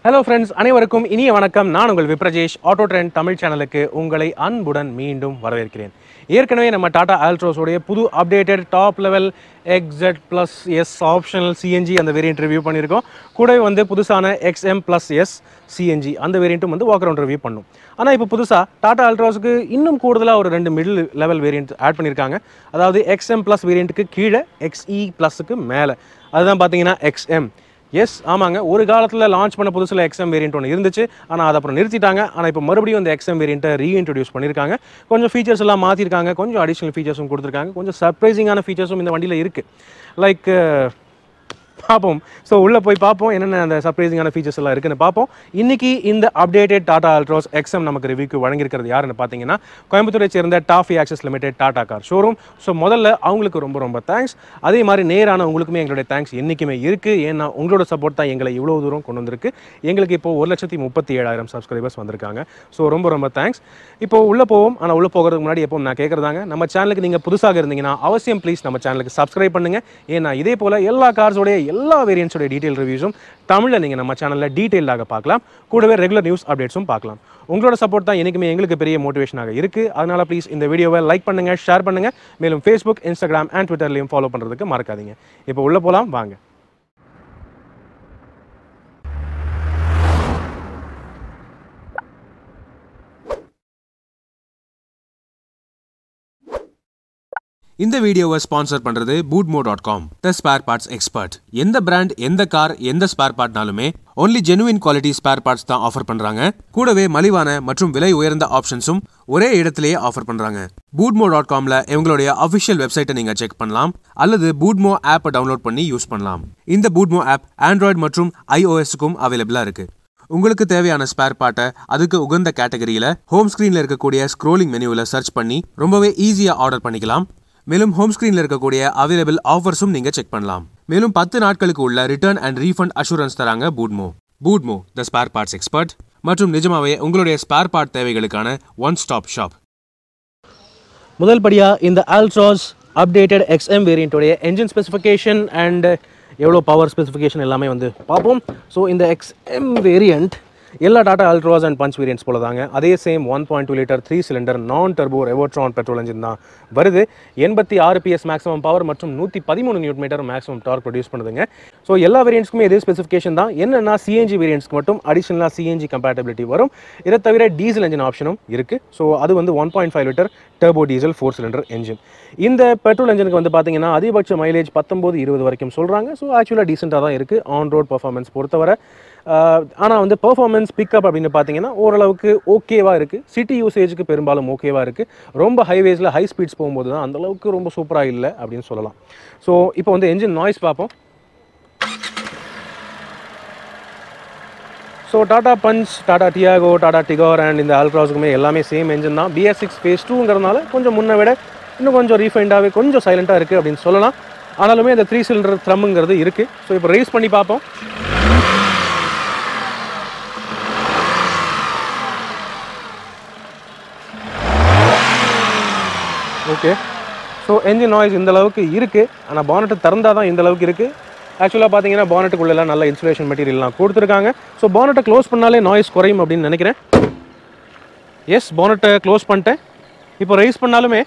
hello friends அனைவருக்கும் இனிய வணக்கம் நான் உங்கள் விப்ரஜேஷ் ஆட்டோ ட்ரெண்ட் தமிழ் சேனலுக்கு உங்களை அன்புடன் மீண்டும் வரவேற்கிறேன் ஏற்கனவே நம்ம டாடா ஆல்ட்ரோஸோடைய புது updated top level XZ plus S optional CNG அந்த வேரியன்ட் ரிவ்யூ பண்ணியிருக்கோம் கூடவே வந்து புதுசான எக்ஸ்எம் ப்ளஸ் எஸ் சிஎன்ஜி அந்த வேரியண்ட்டும் வந்து வாக் அரவுண்ட் ரிவ்யூ பண்ணும் ஆனால் இப்போ புதுசாக டாடா அல்ட்ராஸுக்கு இன்னும் கூடுதலாக ஒரு ரெண்டு மிடில் லெவல் வேரியன்ட் ஆட் பண்ணியிருக்காங்க அதாவது எக்ஸ்எம் ப்ளஸ் வேரியண்ட்டுக்கு கீழே எக்ஸ்இ ப்ளஸுக்கு மேலே அதுதான் பார்த்தீங்கன்னா எக்ஸ்எம் எஸ் ஆமாங்க ஒரு காலத்தில் லான்ச் பண்ண புதுசில் எக்ஸ்எம் வேரியன்ட் ஒன்று இருந்துச்சு ஆனால் அதை அப்புறம் நிறுத்திட்டாங்க ஆனால் இப்போ மறுபடியும் அந்த எக்ஸ்எம் வேரியண்ட்டை ரீஇன்ட்ரடியூஸ் பண்ணியிருக்காங்க கொஞ்சம் ஃபீச்சர்ஸ் எல்லாம் மாற்றிருக்காங்க கொஞ்சம் அடிஷ்னல் ஃபீச்சர்ஸும் கொடுத்துருக்காங்க கொஞ்சம் சர்ப்ரைசிங்கான ஃபீச்சர்ஸும் இந்த வண்டியில் இருக்குது லைக் பார்ப்போம் ஸோ உள்ளே போய் பார்ப்போம் என்னென்ன அந்த சர்ப்ரைசிங்கான ஃபீச்சர்ஸ் எல்லாம் இருக்குன்னு பார்ப்போம் இன்னைக்கு இந்த அப்டேட்டட் டாடா அல்ட்ராஸ் எக்ஸ்எம் நமக்கு ரிவ்யூக்கு வழங்கியிருக்கிறது யாருன்னு பார்த்தீங்கன்னா கோயம்புத்தூரை சேர்ந்த Toffee access limited Tata car showroom so முதல்ல அவங்களுக்கு ரொம்ப ரொம்ப தேங்க்ஸ் அதே மாதிரி நேரான உங்களுக்குமே எங்களுடைய தேங்க்ஸ் என்றைக்குமே இருக்குது ஏன்னா உங்களோட சப்போர்ட் தான் எங்களை இவ்வளோ தூரம் கொண்டு வந்திருக்கு எங்களுக்கு இப்போ ஒரு லட்சத்தி முப்பத்தி ஏழாயிரம் சப்ஸ்கிரைபர்ஸ் வந்திருக்காங்க ஸோ ரொம்ப ரொம்ப தேங்க்ஸ் இப்போ உள்ளே போவோம் ஆனால் உள்ளே போகிறதுக்கு முன்னாடி எப்போ நான் கேட்குறதாங்க நம்ம சேனலுக்கு நீங்கள் புதுசாக இருந்தீங்கன்னா அவசியம் ப்ளீஸ் நம்ம சேனலுக்கு சப்ஸ்கிரைப் பண்ணுங்கள் ஏன்னா இதே போல் எல்லா கார்ஸோடைய எல்லா வேரியன்ஸோடைய டீட்டெயில் ரிவ்யூஸும் தமிழில் நீங்கள் நம்ம சேனலில் டீட்டெயிலாக பார்க்கலாம் கூடவே ரெகுலர் நியூஸ் அப்டேட்ஸும் பார்க்கலாம் உங்களோட சப்போர்ட் தான் எனக்குமே எங்களுக்கு பெரிய மோட்டிவேஷனாக இருக்குது அதனால் ப்ளீஸ் இந்த வீடியோவை லைக் பண்ணுங்கள் ஷேர் பண்ணுங்கள் மேலும் ஃபேஸ்புக் இன்ஸ்டாகிராம் அண்ட் ட்விட்டர்லையும் ஃபாலோ பண்ணுறதுக்கு மறக்காதீங்க இப்போ உள்ளே போகலாம் வாங்க இந்த வீடியோவை ஸ்பான்சர் பண்றது Boodmo dot com the spare parts expert எந்த பிராண்ட் எந்த கார் எந்த ஸ்பேர் பார்ட்னாலுமே only genuine quality spare parts தான் ஆஃபர் பண்றாங்க கூடவே மலிவான மற்றும் விலை உயர்ந்த ஆப்ஷன்ஸும் ஒரே இடத்திலேயே ஆஃபர் பண்றாங்க பூட்மோ டாட் காம்ல இவங்களுடைய அஃபிஷியல் வெப்சைட்டை நீங்க செக் பண்ணலாம் அல்லது பூட்மோ ஆப்பை டவுன்லோட் பண்ணி யூஸ் பண்ணலாம் இந்த பூட்மோ ஆப் ஆண்ட்ராய்டு மற்றும் ஐஓஎஸ்க்கும் அவைலபிளா இருக்கு உங்களுக்கு தேவையான ஸ்பேர் பார்ட்டை அதுக்கு உகந்த கேட்டகரியில ஹோம் ஸ்கிரீன்ல இருக்கக்கூடிய ஸ்க்ரோலிங் மெனுவில் சர்ச் பண்ணி ரொம்பவே ஈஸியா ஆர்டர் பண்ணிக்கலாம் மேலும் ஹோம் ஸ்கிரீன்ல இருக்கக்கூடிய அவைலபிள் ஆஃபர்ஸும் நீங்க செக் பண்ணலாம் மேலும் பத்து நாட்களுக்கு உள்ள ரிட்டர்ன் அண்ட் ரீஃபண்ட் அஷூரன்ஸ் தராங்க Boodmo Boodmo the spare parts expert மற்றும் நிஜமாவே உங்களுடைய ஸ்பேர் பார்ட் தேவைகளுக்கான ஒன் ஸ்டாப் ஷாப் முதல் படியாக இந்த ஆல்ட்ராஸ் அப்டேட்டட் எக்ஸ்எம் வேரியண்ட்டோடைய என்ஜின் ஸ்பெசிஃபிகேஷன் அண்ட் எவ்வளோ பவர் ஸ்பெசிஃபிகேஷன் எல்லாமே வந்து பார்ப்போம் ஸோ இந்த எக்ஸ்எம் வேரியண்ட் எல்லா Tata Altroz and Punch variants போல தாங்க அதே same one point two litre three cylinder non turbo Revotron petrol engine தான் வருது எண்பத்தி ஆறு பிஎஸ் மேக்ஸிமம் பவர் மற்றும் நூற்றி பதிமூணு newton metre maximum torque produce பண்ணுதுங்க ஸோ எல்லா வேரியன்ட்ஸ்க்குமே இதே ஸ்பெசிஃபிகேஷன் தான் என்னென்னா சிஎன்ஜி வேரியன்ட்ஸ்க்கு மட்டும் அடிஷனலாக சிஎன்ஜி கம்பேட்டபிலிட்டி வரும் இதை தவிர டீசல் இன்ஜின் ஆப்ஷனும் இருக்குது ஸோ அது வந்து one point five litre turbo diesel four cylinder engine இந்த பெட்ரோல் என்ஜினுக்கு வந்து பார்த்தீங்கன்னா அதிகபட்ச மைலேஜ் பத்தொம்போது இருபது வரைக்கும் சொல்கிறாங்க ஸோ ஆக்சுவலாக டீசெண்டாக தான் இருக்குது ஆன் ரோட் பர்ஃபார்மன்ஸ் பொறுத்தவரை ஆனால் வந்து பெர்ஃபார்மன்ஸ் பிக்கப் அப்படின்னு பார்த்தீங்கன்னா ஓரளவுக்கு ஓகேவாக இருக்குது சிட்டி யூசேஜுக்கு பெரும்பாலும் ஓகேவாக இருக்குது ரொம்ப ஹைவேஸில் ஹை ஸ்பீட்ஸ் போகும்போது தான் அந்தளவுக்கு ரொம்ப சூப்பராக இல்லை அப்படின்னு சொல்லலாம் ஸோ இப்போ வந்து என்ஜின் நாய்ஸ் பார்ப்போம் so Tata Punch Tata Tiago Tata Tigor and இந்த அல்ட்ராஸுக்குமே எல்லாமே சேம் என்ஜின் தான் பிஎஸ் சிக்ஸ் ஃபேஸ் டூங்கிறதுனால கொஞ்சம் முன்ன விட இன்னும் கொஞ்சம் ரீஃபைண்டாகவே கொஞ்சம் சைலண்ட்டாக இருக்குது அப்படின்னு சொல்லலாம் ஆனாலுமே இந்த த்ரீ சிலிண்டர் த்ரம்முங்கிறது இருக்குது ஸோ இப்போ ரேஸ் பண்ணி பார்ப்போம் ஓகே ஸோ என்ஜின் நாய்ஸ் இந்த அளவுக்கு இருக்குது ஆனால் பானட்டு திறந்தால் தான் இந்த அளவுக்கு இருக்குது ஆக்சுவலாக பார்த்தீங்கன்னா பானட்டுக்குள்ளெல்லாம் நல்ல இன்சுலேஷன் மெட்டீரியல்லாம் கொடுத்துருக்காங்க ஸோ பானட்டை க்ளோஸ் பண்ணாலே நாய்ஸ் குறையும் அப்படின்னு நினைக்கிறேன் எஸ் பானட்டை க்ளோஸ் பண்ணிட்டேன் இப்போ ரைஸ் பண்ணாலுமே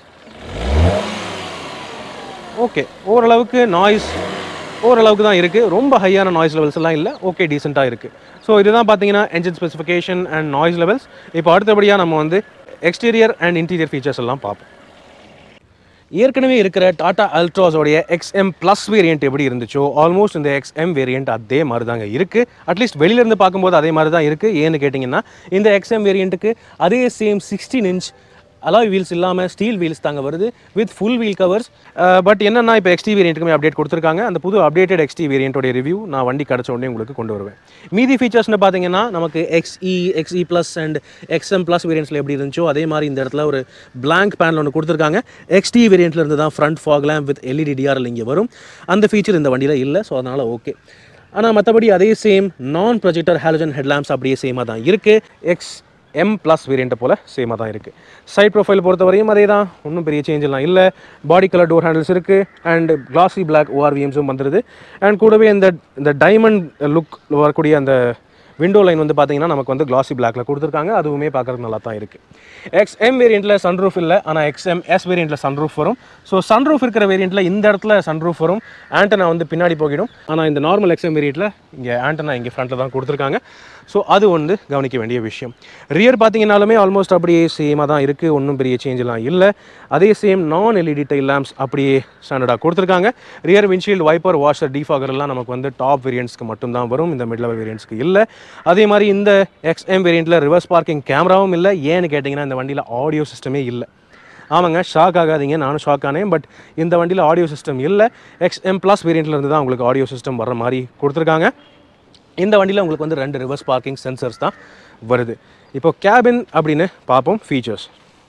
ஓகே ஓரளவுக்கு நாய்ஸ் ஓரளவுக்கு தான் இருக்குது ரொம்ப ஹையான நாய்ஸ் லெவல்ஸ் எல்லாம் இல்லை ஓகே டீசெண்டாக இருக்குது ஸோ இதுதான் பார்த்தீங்கன்னா engine specification and noise levels இப்போ அடுத்தபடியாக நம்ம வந்து எக்ஸ்டீரியர் அண்ட் இன்டீரியர் ஃபீச்சர்ஸ் எல்லாம் பார்ப்போம் ஏற்கனவே இருக்கிற டாடா அல்ட்ராஸோடைய எக்ஸ்எம் ப்ளஸ் வேரியண்ட் எப்படி இருந்துச்சோ ஆல்மோஸ்ட் இந்த எக்ஸ்எம் வேரியண்ட் அதே மாதிரி தாங்க இருக்குது அட்லீஸ்ட் வெளியிலேருந்து பார்க்கும்போது அதே மாதிரி தான் இருக்குது ஏன்னு கேட்டிங்கன்னா இந்த எக்ஸ்எம் வேரியண்ட்டுக்கு அதே same sixteen inch alloy wheels இல்லாமல் ஸ்டீல் வீல்ஸ் தாங்க வருது with full wheel covers but என்னன்னா இப்போ எக்ஸ்டி வேரியண்ட்டுக்குமே அப்டேட் கொடுத்துருக்காங்க அந்த புது அப்டேட்டட் எக்ஸ்டி வேரியண்ட்டோடைய ரிவ்யூ நான் வண்டி கிடச்ச உடனே உங்களுக்கு கொண்டு வருவேன் மீதி ஃபீச்சர்ஸ்னு பார்த்தீங்கன்னா நமக்கு XE XE plus and XM plus வேரியன்ட்ஸில் எப்படி இருந்துச்சோ அதே மாதிரி இந்த இடத்துல ஒரு பிளாங்க் பேனல் ஒன்று கொடுத்துருக்காங்க எக்ஸ்டி வேரியண்ட்டில் இருந்து தான் front fog lamp with LED DRL இங்கே வரும் அந்த ஃபீச்சர் இந்த வண்டியில் இல்லை ஸோ அதனால் ஓகே ஆனால் மற்றபடி அதே சேம் நான் ப்ரொஜெக்டர் ஹாலஜன் ஹெட்லாம்ப்ஸ் அப்படியே சேமாக தான் இருக்குது எக்ஸ் எம் ப்ளஸ் வேரியண்ட்டை போல் சேமாக தான் இருக்குது சைட் ப்ரொஃபைல் பொறுத்தவரையும் அதே தான் ஒன்றும் பெரிய சேஞ்ச் எல்லாம் இல்லை பாடி கலர் டோர் ஹேண்டில்ஸ் இருக்குது அண்ட் கிளாசி பிளாக் ஓஆர்விஎம்ஸும் வந்துடுது அண்ட் கூடவே இந்த இந்த டைமண்ட் லுக் வரக்கூடிய அந்த விண்டோ லைன் வந்து பார்த்தீங்கன்னா நமக்கு வந்து கிளாசி பிளாக்ல கொடுத்துருக்காங்க அதுவுமே பார்க்கறதுக்கு நல்லா தான் இருக்குது எக்ஸ்எம் வேரியண்ட்டில் சன்ரூஃப் இல்லை ஆனால் எக்ஸ்எம் எஸ் வேரியண்ட்டில் சன்ரூஃப் வரும் ஸோ சன்ரூஃப் இருக்கிற வேரியண்ட்டில் இந்த இடத்துல சன்ரூஃப் வரும் ஆண்டனா வந்து பின்னாடி போகிடும் ஆனால் இந்த நார்மல் எக்ஸ்எம் வேரியண்ட்டில் இங்கே ஆண்டனா இங்கே ஃப்ரண்ட்டில் தான் கொடுத்துருக்காங்க ஸோ அது வந்து கவனிக்க வேண்டிய விஷயம் ரியர் பார்த்தீங்கன்னாலுமே ஆல்மோஸ்ட் அப்படியே சேமாக தான் இருக்குது ஒன்றும் பெரிய சேஞ்செலாம் இல்லை அதே சேம் நான் எல்இடி டைல் லேம்ப்ஸ் அப்படியே ஸ்டாண்டர்டாக கொடுத்துருக்காங்க rear windshield wiper washer defogger எல்லாம் நமக்கு வந்து டாப் வேரியன்ட்ஸ்க்கு மட்டும்தான் வரும் இந்த மிட் லெவல் வேரியன்ட்ஸ்க்கு இல்லை அதே மாதிரி இந்த எக்ஸ்எம் வேரியண்ட்டில் ரிவர்ஸ் பார்க்கிங் கேமராவும் இல்லை ஏன்னு கேட்டிங்கன்னா இந்த வண்டியில் ஆடியோ சிஸ்டமே இல்லை ஆமாங்க ஷாக் ஆகாதீங்க நானும் ஷாக் ஆனேன் பட் இந்த வண்டியில் ஆடியோ சிஸ்டம் இல்லை எக்ஸ்எம் ப்ளஸ் வேரியண்ட்டில் இருந்து தான் உங்களுக்கு ஆடியோ சிஸ்டம் வர்ற மாதிரி கொடுத்துருக்காங்க இந்த வண்டியில் உங்களுக்கு வந்து ரெண்டு ரிவர்ஸ் பார்க்கிங் சென்சர்ஸ் தான் வருது இப்போ கேபின் அப்படின்னு பார்ப்போம் ஃபீச்சர்ஸ்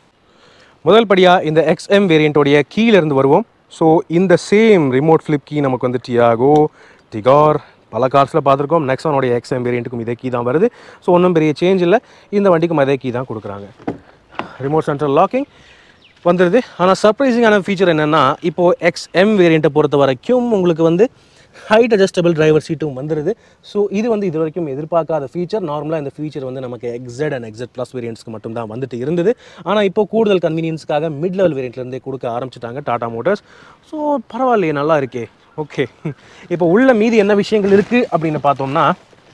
முதல் படியாக இந்த எக்ஸ்எம் வேரியண்ட்டோடைய கீழேருந்து வருவோம் ஸோ இந்த சேம் ரிமோட் ஃப்ளிப் கீ நமக்கு வந்து டியாகோ டிகார் பல கார்ஸில் பார்த்துருக்கோம் நெக்ஸானோடைய எக்ஸ்எம் வேரியண்ட்டுக்கும் இதே கீ தான் வருது ஸோ ஒன்றும் பெரிய சேஞ்ச் இல்லை இந்த வண்டிக்கும் அதே கீ தான் கொடுக்குறாங்க ரிமோட் சென்ட்ரல் லாக்கிங் வந்துடுது ஆனால் சர்ப்ரைசிங்கான ஃபீச்சர் என்னென்னா இப்போது எக்ஸ்எம் வேரியண்ட்டை பொறுத்த வரைக்கும் உங்களுக்கு வந்து ஹைட் அட்ஜஸ்டபிள் டிரைவர் சீட்டும் வந்துடுது ஸோ இது வந்து இது வரைக்கும் எதிர்பார்க்காத ஃபீச்சர் நார்மலாக இந்த ஃபீச்சர் வந்து நமக்கு எக்ஸட் அண்ட் எக்ஸட் ப்ளஸ் வேரியன்ட்ஸ்க்கு மட்டும் தான் வந்துட்டு இருந்தது ஆனால் இப்போ கூடுதல் கன்வீனியன்ஸ்க்காக மிட் லெவல் வேரியண்ட்லேருந்தே கொடுக்க ஆரம்பிச்சிட்டாங்க டாடா மோட்டார்ஸ் ஸோ பரவாயில்லையே நல்லா இருக்கே ஓகே இப்போ உள்ள மீதி என்ன விஷயங்கள் இருக்குது அப்படின்னு பார்த்தோம்னா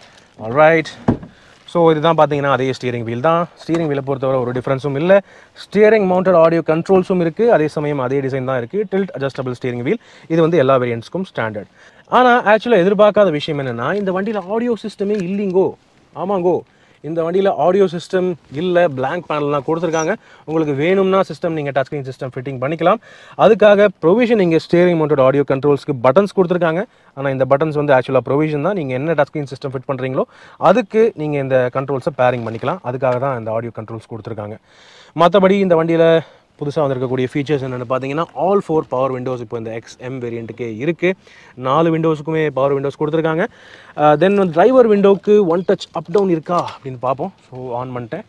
ரைட் ஸோ இதுதான் பார்த்தீங்கன்னா அதே ஸ்டியரிங் வீல் தான் ஸ்டியரிங் வீலை பொறுத்தவரை ஒரு டிஃப்ரென்ஸும் இல்லை ஸ்டியரிங் மவுண்டட் ஆடியோ கண்ட்ரோல்ஸும் இருக்குது அதே சமயம் அதே டிசைன் தான் இருக்குது டில்ட் அட்ஜஸ்டபிள் ஸ்டியரிங் வீல் இது வந்து எல்லா வேரியன்ட்ஸ்க்கும் ஸ்டாண்டர்ட் ஆனால் ஆக்சுவலாக எதிர்பார்க்காத விஷயம் என்னென்னா இந்த வண்டியில் ஆடியோ சிஸ்டமே இல்லைங்கோ ஆமாங்கோ இந்த வண்டியில் ஆடியோ சிஸ்டம் இல்லை blank பேனல்லாம் கொடுத்துருக்காங்க உங்களுக்கு வேணும்னா சிஸ்டம் நீங்கள் டச் ஸ்க்ரீன் சிஸ்டம் ஃபிட்டிங் பண்ணிக்கலாம் அதுக்காக ப்ரொவிஷன் இங்கே ஸ்டேரிங் மவுண்டட் ஆடியோ கண்ட்ரோல்ஸ்க்கு பட்டன்ஸ் கொடுத்துருக்காங்க ஆனால் இந்த பட்டன்ஸ் வந்து ஆக்சுவலாக ப்ரொவிஷன் தான் நீங்கள் என்ன டச் ஸ்க்ரீன் சிஸ்டம் ஃபிட் பண்ணுறீங்களோ அதுக்கு நீங்கள் இந்த கண்ட்ரோல்ஸை பேரிங் பண்ணிக்கலாம் அதுக்காக தான் இந்த ஆடியோ கண்ட்ரோல்ஸ் கொடுத்துருக்காங்க மற்றபடி இந்த வண்டியில் புதுசாக வந்திருக்கக்கூடிய ஃபீச்சர்ஸ் என்னென்னு பார்த்தீங்கன்னா ஆல் ஃபோர் பவர் விண்டோஸ் இப்போ இந்த எக்ஸ் எம் வேரியண்ட்டுக்கே இருக்குது நாலு விண்டோஸுக்குமே பவர் விண்டோஸ் கொடுத்துருக்காங்க தென் வந்து டிரைவர் விண்டோவுக்கு ஒன் டச் அப் டவுன் இருக்கா அப்படின்னு பார்ப்போம் ஸோ ஆன் பண்ணிட்டேன்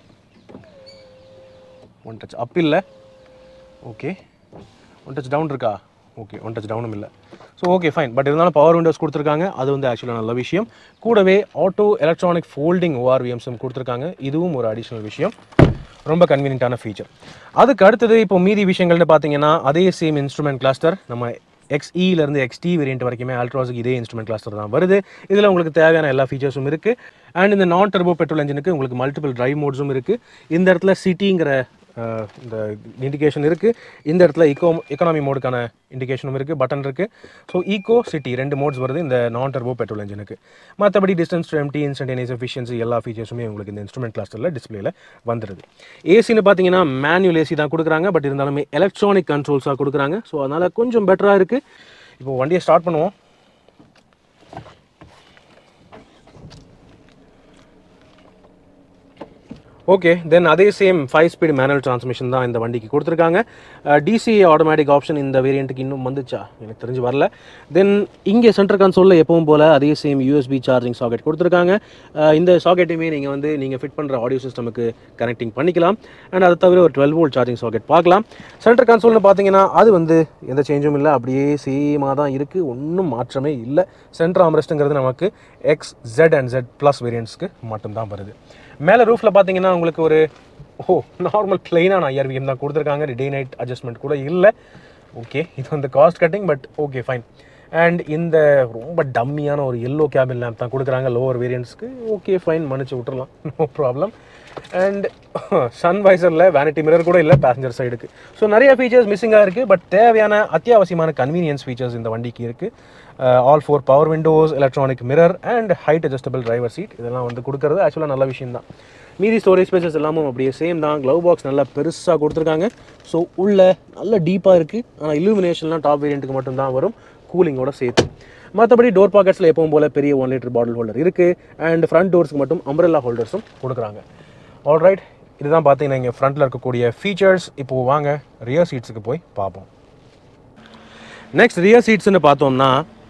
ஒன் டச் அப் இல்லை ஓகே ஒன் டச் டவுன் இருக்கா ஓகே ஒன் டச் டவுனும் இல்லை ஸோ ஓகே ஃபைன் பட் இருந்தாலும் பவர் விண்டோஸ் கொடுத்துருக்காங்க அது வந்து ஆக்சுவலாக நல்ல விஷயம் கூடவே ஆட்டோ எலக்ட்ரானிக் ஃபோல்டிங் ஓஆர்விஎம்ஸும் கொடுத்துருக்காங்க இதுவும் ஒரு அடிஷ்னல் விஷயம் ரொம்ப கன்வீனியன்ட்டான ஃபீச்சர் அதுக்கு அடுத்தது இப்போ மீதி விஷயங்கள்னு பார்த்தீங்கன்னா அதே சேம் இன்ஸ்ட்ருமெண்ட் கிளாஸ்டர் நம்ம எக்ஸ்இலேருந்து எக்ஸ்டி வேரியன்ட் வரைக்குமே அல்ட்ராஸுக்கு இதே இன்ஸ்ட்ருமெண்ட் கிளாஸ்டர் தான் வருது இதில் உங்களுக்கு தேவையான எல்லா ஃபீச்சர்ஸும் இருக்குது அண்ட் இந்த நான் டர்போ பெட்ரோல் இன்ஜினுக்கு உங்களுக்கு மல்டிபிள் டிரைவ் மோட்ஸும் இருக்குது இந்த இடத்துல சிட்டிங்கிற அஹ், இந்த இண்டிகேஷன் இருக்குது இந்த இடத்துல இக்கோ எக்கனாமி மோடுக்கான இண்டிகேஷனும் இருக்குது பட்டன் இருக்குது ஸோ ஈகோ சிட்டி ரெண்டு மோட்ஸ் வருது இந்த நான் டர்போ பெட்ரோல் இன்ஜினுக்கு மற்றபடி distance to empty instantaneous efficiency எல்லா ஃபீச்சர்ஸுமே உங்களுக்கு இந்த இன்ஸ்ட்ருமெண்ட் கிளாஸ்டரில் டிஸ்பிளேல வந்துடுது ஏசின்னு பார்த்தீங்கன்னா மேனுவல் ஏசி தான் கொடுக்குறாங்க பட் இருந்தாலுமே எலக்ட்ரானிக் கண்ட்ரோல்ஸாக கொடுக்குறாங்க ஸோ அதனால் கொஞ்சம் பெட்டராக இருக்குது இப்போ வண்டியை ஸ்டார்ட் பண்ணுவோம் ஓகே தென் அதே same five speed manual transmission தான் இந்த வண்டிக்கு கொடுத்துருக்காங்க டிசி ஆட்டோமேட்டிக் ஆப்ஷன் இந்த வேரியண்ட்டுக்கு இன்னும் வந்துச்சா எனக்கு தெரிஞ்சு வரல தென் இங்கே சென்டர் கன்சோலில் எப்பவும் போல் அதே சேம் யூஎஸ்பி சார்ஜிங் சாக்கெட் கொடுத்துருக்காங்க அஹ் இந்த சாக்கெட்டையுமே நீங்கள் வந்து நீங்கள் ஃபிட் பண்ணுற ஆடியோ சிஸ்டமுக்கு கனெக்டிங் பண்ணிக்கலாம் அண்ட் அதை தவிர ஒரு டுவெல் வோல்ட் சார்ஜிங் சாக்கெட் பார்க்கலாம் சென்டர் கன்சோல்னு பார்த்தீங்கன்னா அது வந்து எந்த சேஞ்சும் இல்லை அப்படியே சேமாக தான் இருக்குது ஒன்றும் மாற்றமே இல்லை சென்டர் ஆம்ரெஸ்ட்டுங்கிறது நமக்கு X Z and Z plus வேரியண்ட்ஸ்க்கு மட்டும்தான் வருது மேலே ரூஃபில் பார்த்தீங்கன்னா உங்களுக்கு ஒரு ஓ நார்மல் பிளெயினான ஐஆர்விஎம் தான் கொடுத்துருக்காங்க டே நைட் அட்ஜஸ்ட்மெண்ட் கூட இல்லை ஓகே இது வந்து cost cutting but okay fine and இந்த ரொம்ப டம்மியான ஒரு எல்லோ கேபின் லேம்ப் தான் கொடுக்குறாங்க லோவர் வேரியன்ட்ஸ்க்கு ஓகே ஃபைன் மன்னிச்சு விட்டுறலாம் நோ ப்ராப்ளம் அண்ட் சன் வைசரில் வேனிட்டி மிரர் கூட இல்லை பேசஞ்சர் சைடுக்கு ஸோ நிறைய ஃபீச்சர்ஸ் மிஸ்ஸிங்காக இருக்குது பட் தேவையான அத்தியாவசியமான கன்வீனியன்ஸ் ஃபீச்சர்ஸ் இந்த வண்டிக்கு இருக்குது all four power windows electronic mirror and height adjustable driver seat இதெல்லாம் வந்து கொடுக்கறது ஆக்சுவலாக நல்ல விஷயம் தான் மீதி ஸ்டோரேஜ் ஸ்பேசஸ் எல்லாமும் அப்படியே சேம் தான் க்ளவ் பாக்ஸ் நல்லா பெருசாக கொடுத்துருக்காங்க ஸோ உள்ள நல்ல டீப்பாக இருக்குது ஆனால் illuminationலாம் டாப் வேரியண்ட்டுக்கு மட்டும்தான் வரும் கூலிங்கோட சேர்த்து மற்றபடி டோர் பாக்கெட்ஸில் எப்பவும் போல் பெரிய ஒன் லிட்டர் பாட்டில் ஹோல்டர் இருக்குது அண்ட் ஃப்ரண்ட் டோர்ஸ்க்கு மட்டும் அம்ப்ரெல்லா ஹோல்டர்ஸும் கொடுக்குறாங்க ஆல்ரைட் இதுதான் பார்த்தீங்கன்னா இங்கே ஃப்ரண்ட்டில் இருக்கக்கூடிய ஃபீச்சர்ஸ் இப்போது வாங்க ரியர் சீட்ஸுக்கு போய் பார்ப்போம் நெக்ஸ்ட் ரியர் சீட்ஸ்னு பார்த்தோம்னா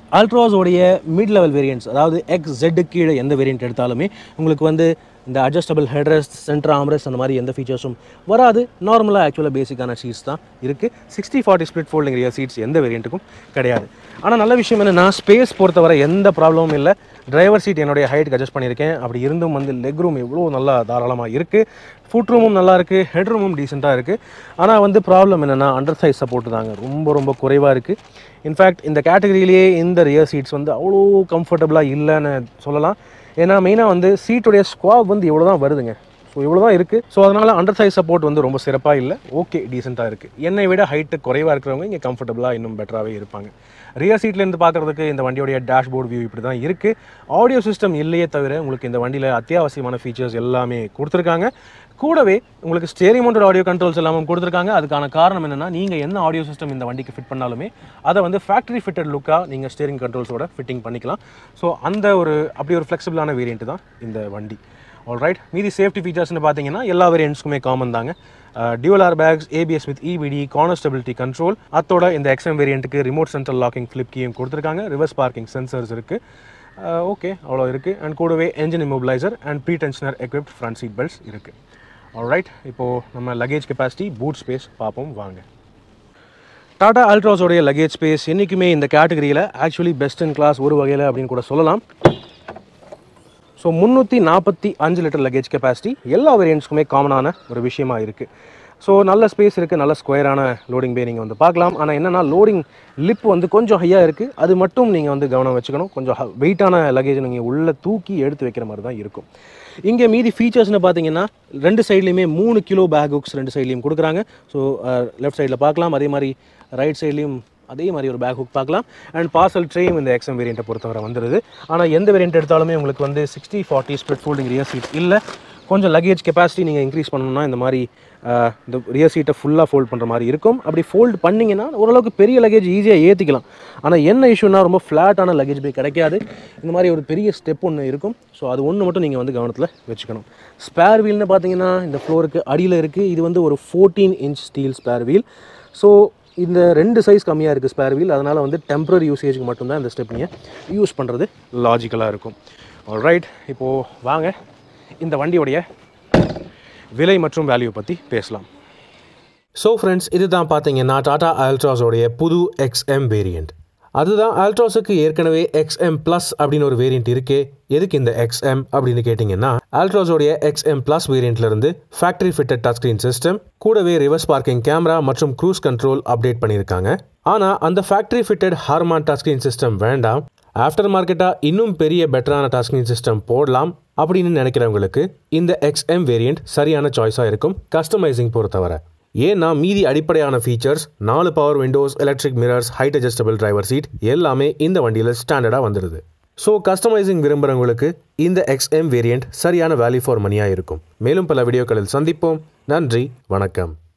அல்ட்ராஸோடைய மிட் லெவல் வேரியன்ட்ஸ் அதாவது எக்ஸ் ஜெட்டு கீழே எந்த வேரியன்ட் எடுத்தாலுமே உங்களுக்கு வந்து இந்த அட்ஜஸ்டபிள் ஹெட்ரெஸ்ட் சென்டர் ஆம்ரெஸ்ட் அந்த மாதிரி எந்த ஃபீச்சர்ஸும் வராது நார்மலாக ஆக்சுவலாக பேசிக்கான சீட்ஸ் தான் இருக்குது sixty forty split folding rear seats எந்த வேரியண்ட்டுக்கும் கிடையாது ஆனால் நல்ல விஷயம் என்னென்னா ஸ்பேஸ் பொறுத்தவரை எந்த ப்ராப்ளமும் இல்லை டிரைவர் சீட் என்னுடைய ஹைட்டுக்கு அட்ஜஸ்ட் பண்ணியிருக்கேன் அப்படி இருந்தும் வந்து லெக் ரூம் எவ்வளோ நல்லா தாராளமாக இருக்குது ஃபுட் ரூமும் நல்லா இருக்குது ஹெட் ரூமும் டீசெண்டாக இருக்குது ஆனால் வந்து ப்ராப்ளம் என்னென்னா அண்டர் சைஸ் சப்போர்ட் தாங்க ரொம்ப ரொம்ப குறைவாக இருக்குது இன்ஃபேக்ட் இந்த கேட்டகரியிலேயே இந்த ரியர் சீட்ஸ் வந்து அவ்வளோ கம்ஃபர்டபுளாக இல்லைன்னு சொல்லலாம் ஏன்னா மெயினாக வந்து சீட்டுடைய ஸ்குவாப் வந்து இவ்வளோ தான் வருதுங்க ஸோ இவ்வளோ தான் இருக்குது ஸோ அதனால் அண்டர் சைஸ் சப்போர்ட் வந்து ரொம்ப சிறப்பாக இல்லை ஓகே டீசெண்டாக இருக்குது என்னை விட ஹைட்டு குறைவாக இருக்கிறவங்க இங்கே கம்ஃபர்டபுளாக இன்னும் பெட்டராகவே இருப்பாங்க ரியர் சீட்லேருந்து பார்க்குறதுக்கு இந்த வண்டியோடைய டேஷ்போர்ட் வியூ இப்படி தான் இருக்குது ஆடியோ சிஸ்டம் இல்லையே தவிர உங்களுக்கு இந்த வண்டியில் அத்தியாவசியமான ஃபீச்சர்ஸ் எல்லாமே கொடுத்துருக்காங்க கூடவே உங்களுக்கு ஸ்டேரிங் மவுண்டட் ஆடியோ கண்ட்ரோல்ஸ் எல்லாமே கொடுத்துருக்காங்க அதுக்கான காரணம் என்னென்னா நீங்கள் என்ன ஆடியோ சிஸ்டம் இந்த வண்டிக்கு ஃபிட் பண்ணாலுமே அதை வந்து ஃபேக்ட்ரி ஃபிட்டட் லுக்காக நீங்கள் ஸ்டேரிங் கண்ட்ரோல்ஸோட ஃபிட்டிங் பண்ணிக்கலாம் ஸோ அந்த ஒரு அப்படி ஒரு ஃப்ளெக்சிபிளான வேரியண்ட் தான் இந்த வண்டி ஆல்ரைட் மீதி சேஃப்டி ஃபீச்சர்ஸ்னு பார்த்தீங்கன்னா எல்லா வேரியன்ட்ஸ்க்குமே காமன் தாங்க dual air bags ABS with EBD கான்ஸ்டபிலிட்டி கண்ட்ரோல் அத்தோட இந்த எக்ஸ்எம் வேரியண்ட்டுக்கு ரிமோட் சென்ட்ரல் லாக்கிங் ஃப்ளிப் கீயும் கொடுத்துருக்காங்க ரிவர்ஸ் பார்க்கிங் சென்சர்ஸ் இருக்குது ஓகே அவ்வளோ இருக்குது அண்ட் கூடவே engine immobiliser and pretensioner equipped front seat belts இருக்குது ஆல்ரைட் இப்போது நம்ம லக்கேஜ் கெப்பாசிட்டி பூட் ஸ்பேஸ் பார்ப்போம் வாங்க டாடா அல்ட்ராஸோடைய லக்கேஜ் ஸ்பேஸ் என்றைக்குமே இந்த கேட்டகரியில் ஆக்சுவலி பெஸ்ட் இன் கிளாஸ் ஒரு வகையில் அப்படின்னு கூட சொல்லலாம் ஸோ முந்நூற்றி நாற்பத்தி அஞ்சு லிட்டர் லக்கேஜ் கெப்பாசிட்டி எல்லா வேரியன்ட்ஸ்க்குமே காமனான ஒரு விஷயமா இருக்குது ஸோ நல்ல ஸ்பேஸ் இருக்குது நல்ல ஸ்கொயரான லோடிங் பே நீங்கள் வந்து பார்க்கலாம் ஆனால் என்னென்னா லோடிங் லிப் வந்து கொஞ்சம் ஹையாக இருக்குது அது மட்டும் நீங்கள் வந்து கவனம் வச்சுக்கணும் கொஞ்சம் வெயிட்டான லக்கேஜ் நீங்கள் உள்ளே தூக்கி எடுத்து வைக்கிற மாதிரி தான் இருக்கும் இங்கே மீதி ஃபீச்சர்ஸ்னு பார்த்தீங்கன்னா ரெண்டு சைட்லேயுமே மூணு கிலோ பேக் ஹுக்ஸ் ரெண்டு சைட்லேயும் கொடுக்குறாங்க ஸோ லெஃப்ட் சைடில் பார்க்கலாம் அதே மாதிரி ரைட் சைட்லேயும் அதே மாதிரி ஒரு பேக் ஹுக் பார்க்கலாம் அண்ட் பார்சல் ட்ரேயும் இந்த எக்ஸம் வேரியண்ட்டை பொறுத்தவரை வந்துடுது ஆனால் எந்த வேரியண்ட் எடுத்தாலுமே உங்களுக்கு வந்து sixty forty split folding rear seat இல்லை கொஞ்சம் லக்கேஜ் கெப்பாசிட்டி நீங்கள் இன்க்ரீஸ் பண்ணணும்னா இந்த மாதிரி ஆஹ், இந்த ரியர் சீட்டை ஃபுல்லாக ஃபோல்ட் பண்ணுற மாதிரி இருக்கும் அப்படி ஃபோல்ட் பண்ணிங்கன்னா ஓரளவுக்கு பெரிய லக்கேஜ் ஈஸியாக ஏற்றிக்கலாம் ஆனால் என்ன இஷ்யூனா ரொம்ப ஃப்ளாட்டான லக்கேஜ் பே கிடைக்காது இந்த மாதிரி ஒரு பெரிய ஸ்டெப் ஒன்று இருக்கும் ஸோ அது ஒன்று மட்டும் நீங்கள் வந்து கவனத்தில் வச்சுக்கணும் ஸ்பேர் வீல்னு பார்த்தீங்கன்னா இந்த ஃப்ளோருக்கு அடியில் இருக்குது இது வந்து ஒரு fourteen inch steel spare wheel so இந்த ரெண்டு சைஸ் கம்மியாக இருக்குது ஸ்பேர் வீல் அதனால் வந்து டெம்பரரி யூசேஜுக்கு மட்டும்தான் இந்த ஸ்டெப் நீங்கள் யூஸ் பண்ணுறது லாஜிக்கலாக இருக்கும் ஆல்ரைட் இப்போது வாங்க இந்த வண்டியோடைய விலை மற்றும் வேல்யூ பற்றி பேசலாம் ஸோ ஃப்ரெண்ட்ஸ் இதுதான் பார்த்தீங்கன்னா டாடா அல்ட்ராஸோடைய புது எக்ஸ்எம் வேரியண்ட் அதுதான் அல்ட்ராஸுக்கு ஏற்கனவே எக்ஸ்எம் ப்ளஸ் அப்படின்னு ஒரு வேரியண்ட் இருக்கே எதுக்கு இந்த எக்ஸ்எம் அப்படின்னு கேட்டிங்கன்னா அல்ட்ராஸோடைய எக்ஸ்எம் ப்ளஸ் வேரியண்ட்ல இருந்து factory fitted touch screen system கூடவே ரிவர்ஸ் பார்க்கிங் கேமரா மற்றும் க்ரூஸ் கண்ட்ரோல் அப்டேட் பண்ணியிருக்காங்க ஆனால் அந்த factory fitted Harman touch screen system வேண்டாம் ஆஃப்டர் மார்க்கெட்டாக இன்னும் பெரிய பெட்டரான டச் ஸ்க்ரீன் சிஸ்டம் போடலாம் அப்படின்னு நினைக்கிறவங்களுக்கு இந்த எக்ஸ்எம் வேரியண்ட் சரியான சாய்ஸாக இருக்கும் கஸ்டமைசிங் பொறுத்தவரை ஏன்னா மீதி அடிப்படையான ஃபீச்சர்ஸ் நாலு power windows electric mirrors height adjustable driver seat எல்லாமே இந்த வண்டியில் ஸ்டாண்டர்டாக வந்துடுது ஸோ கஸ்டமைசிங் விரும்புகிறவங்களுக்கு இந்த எக்ஸ்எம் வேரியண்ட் சரியான வேல்யூ ஃபார் மணியாக இருக்கும் மேலும் பல வீடியோக்களில் சந்திப்போம் நன்றி வணக்கம்